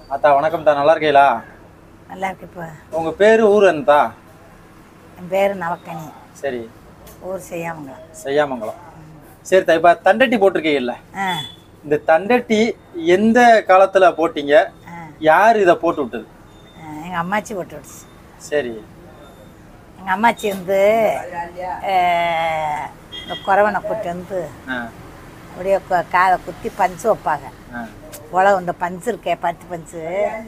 அத்தா வணக்கம் தா நல்லா இருக்கீங்களா நல்லா இருக்கு இப்போ உங்க பேரு ஊர் என்னத்தா என் பேர் நவக்கனி சரி ஊர் செய்யாமங்களா செய்யாமங்கலம் சரி தா இப்ப தண்டட்டி போட்டிருக்கீங்கல்ல ஆ இந்த தண்டட்டி எந்த காலத்துல போட்டீங்க ஆ யார் இதை போட்டு விட்டது எங்கள் அம்மாச்சி போட்டு விடுச்சு சரி எங்கள் அம்மாச்சி வந்து அஹ், இந்த குறவனை கூட்டி வந்து ஆ அப்படியே க- காதை குத்தி பஞ்சு வைப்பாங்க ஆ உழவு இந்த பஞ்சு இருக்கே பத்து பஞ்சு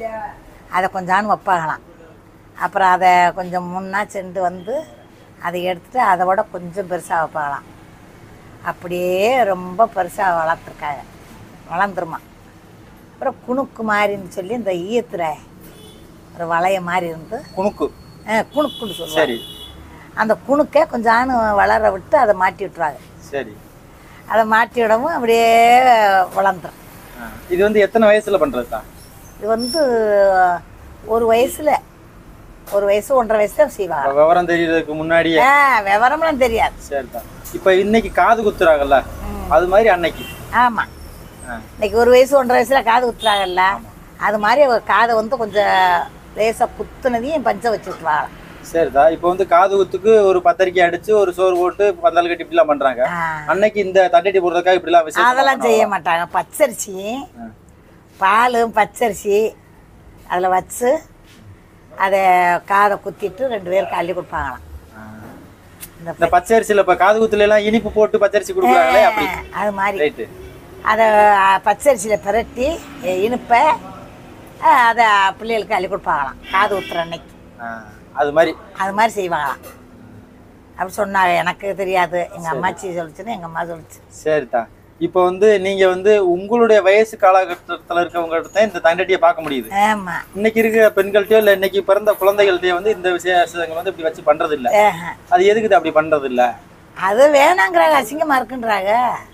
அதை கொஞ்சான்னு வைப்பாங்களாம் அப்புறம் அதை கொஞ்சம் முன்னா செண்டு வந்து அதை எடுத்துட்டு அதை விட கொஞ்சம் பெருசாக வைப்பாங்களாம் அப்படியே ரொம்ப பெருசாக வளர்த்துருக்காங்க வளர்ந்துருமா அப்புறம் குணுக்கு மாதிரின்னு சொல்லி இந்த ஈயத்துல ஒரு வளைய மாதிரி இருந்து குணுக்கு அஹ், குணுக்குன்னு சொல்லுவாங்க சரி அந்த குணுக்கை கொஞ்சான்னு வளர விட்டு அதை மாட்டி விட்டுருவாங்க சரி அதை மாட்டி விடவும் அப்படியே வளர்ந்துரும் ஆ. இது வந்து எத்தனை வயசுல பண்றதுதா இது வந்து ஒரு வயசுல ஒரு வயசு ஒன்றரை வயசு தான் செய்வாங்க இப்ப விவரம் தெரியறதுக்கு முன்னாடியே ஆ விவரம்லாம் தெரியாது சரிதான் இப்ப இன்னைக்கு காது குத்துறாங்கல்ல அது மாதிரி அன்னைக்கு ஆமாம் ஆ. இன்னைக்கு ஒரு வயசு ஒன்றரை வயசுல காது குத்துறாங்கல்ல அது மாதிரி அவ காதை வந்து கொஞ்சம் லேசாக குத்துனதையும் பஞ்சை வச்சு விட்டுருவாங்க சரிதா இப்போ வந்து காது குத்துக்கு ஒரு பத்திரிக்கை அடிச்சு ஒரு சோறு போட்டு பந்தல் கட்டி இப்படிலாம் பண்றாங்க ஆ, அன்னைக்கு இந்த தண்டட்டி போடுறதுக்காக இப்படிலாம் விசேஷம் அதெல்லாம் செய்ய மாட்டாங்க பச்சரிசி ஆ. பாலும் பச்சரிசி அதில் வச்சு அதை காதை குத்திட்டு ரெண்டு பேருக்கு அள்ளி கொடுப்பாங்களாம் ஆ. இந்த இந்த பச்சரிசியில இப்ப காது குத்துல எல்லாம் இனிப்பு போட்டு பச்சரிசி கொடுக்குறாங்களே அப்படி அது மாதிரி ரைட்டு அதை பச்சரிசியில் பிரட்டி எ- இனிப்பை அ, அதை பிள்ளைகளுக்கு அள்ளி கொடுப்பாங்களாம் காது ஊத்துற அன்னைக்கு அது மாதிரி அது மாதிரி செய்வாங்களாம் அப்படி சொன்னாங்க எனக்கு தெரியாது எங்கள் அம்மாச்சி சொல்லிச்சுன்னு எங்கள் அம்மா சொல்லிச்சு சரிதா இப்போ வந்து நீங்க வந்து உங்களுடைய வயசு காலகட்டத்துல இருக்கவங்ககிட்ட தான் இந்த தண்டட்டியை பார்க்க முடியுது ஆமாம் இன்னைக்கு இருக்கிற பெண்கள்ட்டயோ இல்ல இன்னைக்கு பிறந்த குழந்தைகள்ட்டயோ வந்து இந்த விசேஷங்கள் வந்து இப்படி வச்சு பண்றது இல்ல அது எதுக்கு இது அப்படி பண்றது இல்ல அது வேணாங்கிறாங்க அசிங்கமாக இருக்குன்றாங்க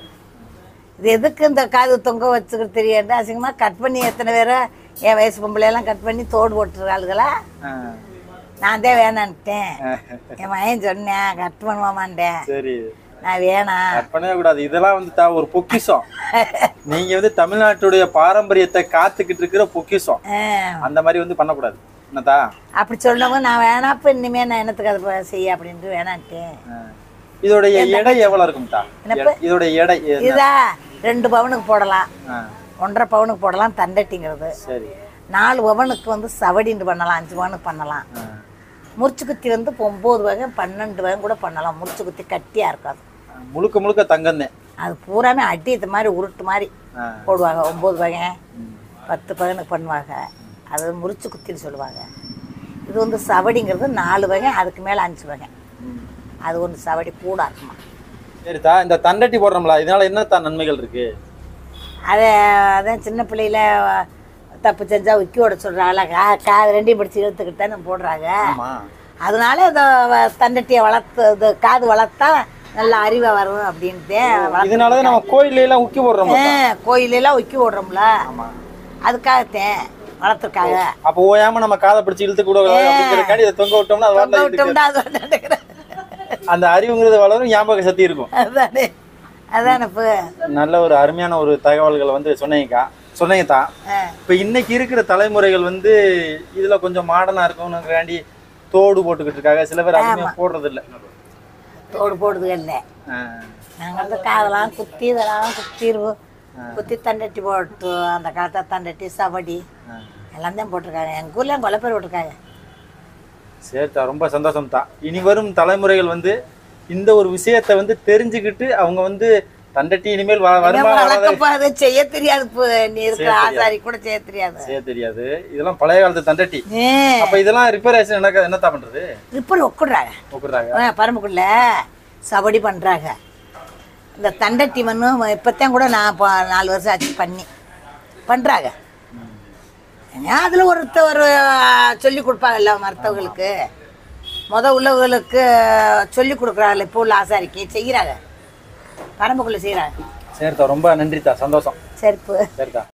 இது எதுக்கு இந்த காது தொங்க வச்சுக்கிட்டு தெரியாது அசிங்கமாக கட் பண்ணி எத்தனை பேரை என் வயசு பொம்பளையெல்லாம் கட் பண்ணி தோடு போட்டுருக்காளுகளா ஆ. நான் தான் வேணான்ட்டேன் என் மகன் சொன்னேன் கட் பண்ணுவாமான்ட்டேன் சரி நான் வேணாம் கட் பண்ணவே கூடாது இதெல்லாம் வந்து தா- ஒரு பொக்கிஷம் நீங்க வந்து தமிழ்நாட்டுடைய பாரம்பரியத்தை காத்துக்கிட்டு இருக்கிற பொக்கிஷம் ஆ, அந்த மாதிரி வந்து பண்ணக்கூடாது என்னதா அப்படி சொன்னவங்க நான் வேணாப்ப இனிமே நான் என்னத்துக்கு அதை ப- செய்ய அப்படின்ட்டு வேணான்ட்டேன் ஆ. இதோடைய எடை எவ்வளவு இருக்கும்டா என்னப்பா? இதோடைய எடை என்ன? இதா ரெண்டு பவுனுக்கு போடலாம் ஆ, ஒன்றரை பவுனுக்கு போடலாம் தண்டட்டிங்கிறது சரி நாலு பவனுக்கு வந்து சவடின்னு பண்ணலாம் அஞ்சு பவனுக்கு பண்ணலாம் ஆ. முறிச்சு குத்தி வந்து இப்போ ஒம்பது வகை பன்னெண்டு வகை கூட பண்ணலாம் முறிச்சு குத்தி கட்டியாக இருக்காது முழுக்க முழுக்க தங்கம்தான் அது பூராமே அடி இது மாதிரி உருட்டு மாதிரி ஆ. போடுவாங்க ஒம்பது வகை பத்து பகனுக்கு பண்ணுவாங்க அது முறிச்சு குத்தின்னு சொல்லுவாங்க இது வந்து சவடிங்கிறது நாலு வகை அதுக்கு மேலே அஞ்சு வகை அது ஒன்று சவடி கூட இருக்குமா சரிதா இந்த தண்டட்டி போடுறோம்ல இதனால என்னத்தா நன்மைகள் இருக்கு அதை அதான் சின்ன பிள்ளையில தப்பு செஞ்சா உக்கி ஓட சொல்கிறாங்கள கா கா ரெண்டையும் படிச்சு இழுத்துக்கிட்டு தானே போடுறாங்க ஆமா அதனால இந்த வ- தண்டட்டியை வளர்த்து இது காது வளர்த்தா நல்ல அறிவை வரும் அப்படின்ட்டு வளர்த்து- இதனாலதான் நம்ம கோயில்ல எல்லாம் உக்கி போடுறோம் ஆ, கோயிலெல்லாம் உக்கி ஓடுறோம்ல ஆமா அதுக்காகத்தேன் வளர்த்துருக்காங்க அப்ப ஓயாம நம்ம காதை பிடிச்சு இழுத்து கூட அப்படிங்கிறக்காண்டி இதை தொங்க விட்டோம்னா அது தொங்க வாட்டில இழுத்துட்டு விட்டோம்னா அது வந்து நடக்குது. அந்த அறிவுங்கிறது வளரும் ஞாபக சக்தி இருக்கும் அதானே அதானே இப்போ நல்ல ஒரு அருமையான ஒரு தகவல்களை வந்து சொன்னீங்கக்கா சொன்னீங்கத்தா ஆ. இப்ப இன்னைக்கு இருக்கிற தலைமுறைகள் வந்து இதுல கொஞ்சம் மாடர்னா இருக்கணுங்காண்டி தோடு போட்டுக்கிட்டு இருக்காங்க சில பேர் அதுவுமே போடுறது இல்ல தோடு போடுது இல்லை ஆ. நாங்கள் வந்து காதெல்லாம் குத்தி இதெல்லாம் குத்திடுவோம் குத்தி தண்டட்டி போட்டு அந்த காலத்தை தண்டட்டி சவடி எல்லாம் தான் போட்டிருக்காங்க எங்கள் ஊர்லேயும் கொலை பேர் போட்டிருக்காங்க சரிதா ரொம்ப சந்தோஷம் தான் இனி வரும் தலைமுறைகள் வந்து இந்த ஒரு விஷயத்தை வந்து தெரிஞ்சுக்கிட்டு அவங்க வந்து தண்டட்டி இனிமேல் வ- வருமா வராத வழக்கப்பா அது செய்ய தெரியாது இப்போ நீ இருக்கிற ஆசாரி கூட செய்ய தெரியாது செய்ய தெரியாது இதெல்லாம் பழைய காலத்து தண்டட்டி ஏ அப்ப இதெல்லாம் ரிப்பேர் ஆச்சு என்ன என்னத்தா பண்றது இப்போ ஒக்குடுறாங்க ஒக்குறாங்க பரம்புக்குள்ள சவடி பண்ணுறாங்க இந்த தண்டட்டி மண்ணும் இப்போத்தான் கூட நான் இப்போ நாலு வருஷம் ஆச்சு பண்ணி பண்ணுறாங்க அதில் ஒருத்த ஒரு சொல்லி கொடுப்பாங்கல்ல மருத்துவர்களுக்கு முத உள்ளவர்களுக்கு சொல்லி கொடுக்குறாங்கல்ல இப்போ உள்ள ஆசாரிக்கு செய்கிறாங்க பரம்புக்குள்ளே செய்கிறாங்க சரிதா ரொம்ப நன்றிதா சந்தோஷம் செருப்பு சரிதா